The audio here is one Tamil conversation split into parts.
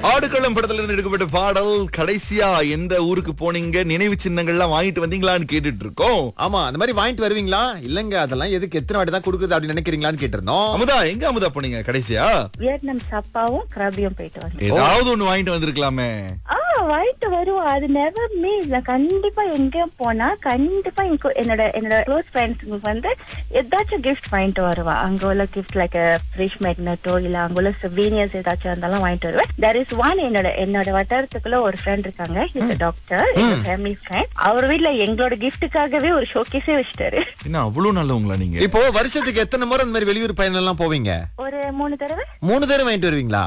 ஆடுகளம் படத்துல இருந்து எடுக்கப்பட்ட பாடல் கடைசியா எந்த ஊருக்கு போனீங்க நினைவு சின்னங்கள்லாம் வாங்கிட்டு வந்தீங்களான்னு கேட்டுட்டு இருக்கோம் ஆமா அந்த மாதிரி வாங்கிட்டு வருவீங்களா இல்லங்க அதெல்லாம் எதுக்கு எத்தனை வாட்டி தான் கொடுக்குது அப்படின்னு நினைக்கிறீங்களான்னு கேட்டிருந்தோம் அமுதா எங்க அமுதா போனீங்க கடைசியா வியட்நாம் சப்பாவும் கிராபியும் போயிட்டு வந்தேன் ஏதாவது ஒண்ணு வாங்கிட்டு வந்திருக்கலாமே ஆ வாங்கிட்டு வருவோம் அது நெவர் மீஸ் நான் கண்டிப்பா எங்கேயும் போனா கண்டிப்பா எனக்கு என்னோட என்னோட க்ளோஸ் ஃப்ரெண்ட்ஸுக்கு வந்து ஏதாச்சும் கிஃப்ட் வாங்கிட்டு வருவா அங்க உள்ள கிஃப்ட் லைக் ஃப்ரிஷ் மேக்னட்டோ இல்ல அங்க உள்ள சிவீனியர்ஸ் ஏதாச்சும் இருந்தாலும் வாங்கிட்டு வருவேன் தெர் இஸ் ஒன் என்னோட என்னோட வட்டாரத்துக்குள்ள ஒரு ஃப்ரெண்ட் இருக்காங்க இந்த டாக்டர் எங்க ஃபேமிலி ஃப்ரெண்ட் அவர் வீட்ல எங்களோட கிஃப்ட்டுக்காகவே ஒரு ஷோகேஸே வச்சுட்டாரு என்ன அவ்வளவு நல்லவங்களா நீங்க இப்போ வருஷத்துக்கு எத்தனை முறை இந்த மாதிரி வெளியூர் பயணம் எல்லாம் போவீங்க ஒரு மூணு தடவை மூணு தடவை வாங்கிட்டு வருவீங்களா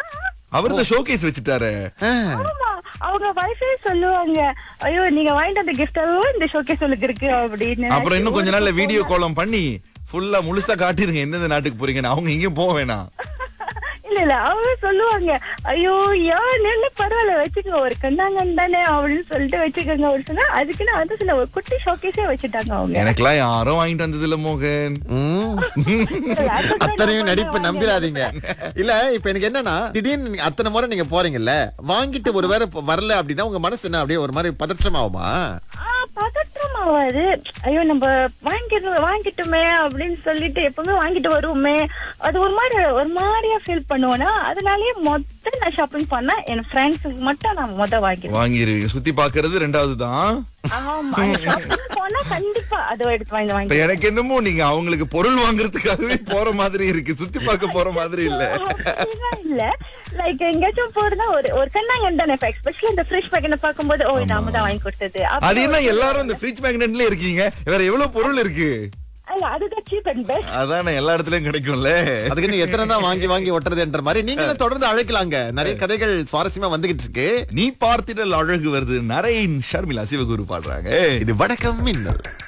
அவர் இந்த ஷோகேஸ் வச்சுட்டாரு ஆ. ஆமா அவங்க வைஃபே சொல்லுவாங்க ஐயோ நீங்க வாங்கிட்டு அந்த கிஃப்ட் எல்லாம் இந்த ஷோகேஸ் உங்களுக்கு இருக்கு அப்படின்னு அப்புறம் இன்னும் கொஞ்ச நாள்ல வீடியோ காலம் பண்ணி ஃபுல்லா முழுசா காட்டிருங்க எந்தெந்த நாட்டுக்கு போறீங்கன்னு அவங்க எங்கேயும் போக வேணாம் இல்ல இல்ல அவங்க சொல்லுவாங்க ஐயோ ஏன் நெல்லு பரவாயில்ல வச்சுக்கோங்க ஒரு கண்ணாங்கன் தானே அப்படின்னு சொல்லிட்டு வச்சுக்கோங்க அப்படின்னு சொன்னா அதுக்குன்னு வந்து சில ஒரு குட்டி ஷோகேஸே வச்சுட்டாங்க அவங்க எனக்கெல்லாம் யாரும் வாங்கிட்டு வந்தது இல்ல மோகன் ம். அத்தனையும் நடிப்பு நம்பிராதீங்க இல்ல இப்ப எனக்கு என்னன்னா திடீர்னு நீங்க அத்தனை முறை நீங்க போறீங்கல்ல வாங்கிட்டு ஒரு வேற வரல அப்படின்னா உங்க மனசு என்ன அப்படியே ஒரு மாதிரி பதற்றமாகுமா ஆ, பதற்றம் ஆகாது ஐயோ நம்ம வாங்கிட்டு வாங்கிட்டோமே அப்படின்னு சொல்லிட்டு எப்பவுமே வாங்கிட்டு வருவோமே அது ஒரு மாதிரி ஒரு மாதிரியா ஃபீல் பண்ணுவோம்னா அதனாலயே மொத்த நான் ஷாப்பிங் பண்ணா என் ஃப்ரெண்ட்ஸுக்கு மட்டும் நான் மொத வாங்கிடுவேன் வாங்கிருவீங்க சுத்தி பாக்குறது ரெண்டாவது தான் ஆமா ஷாப்பிங் போனா கண்டிப்பா அதை எடுத்து வாங்கி இப்ப வாங்கி எனக்கு என்னமோ நீங்க அவங்களுக்கு பொருள் வாங்குறதுக்காகவே போற மாதிரி இருக்கு சுத்தி பார்க்க போற மாதிரி இல்ல அப்படிலாம் இல்ல லைக் எங்கேயாச்சும் போறதா ஒரு ஒரு கண்ணாங்கன் தானே இப்ப எஸ்பெஷலி இந்த ஃப்ரிஷ் பேக்கெட் பார்க்கும்போது ஓ நாம தான் வாங்கி கொடுத்தது அது அப்புறம் என்ன எல்லாரும் இந்த ஃப்ரிட்ஜ் மேக்னெட்ல இருக்கீங்க வேற எவ்வளவு பொருள் இருக்கு அல்ல, அதுதான் சீப் அண்ட் பெஸ்ட் அதானே எல்லா இடத்துலயும் கிடைக்கும்ல அதுக்கு நீ எத்தனை தான் வாங்கி வாங்கி ஒட்டுறதுன்ற மாதிரி நீங்களும் தொடர்ந்து அழைக்கலாங்க நிறைய கதைகள் சுவாரஸ்யமா வந்துகிட்டு இருக்கு நீ பார்த்திடல் அழகு வருது நரேன் ஷர்மிளா சிவகுரு பாடுறாங்க இது வடக்கம் மின்னல்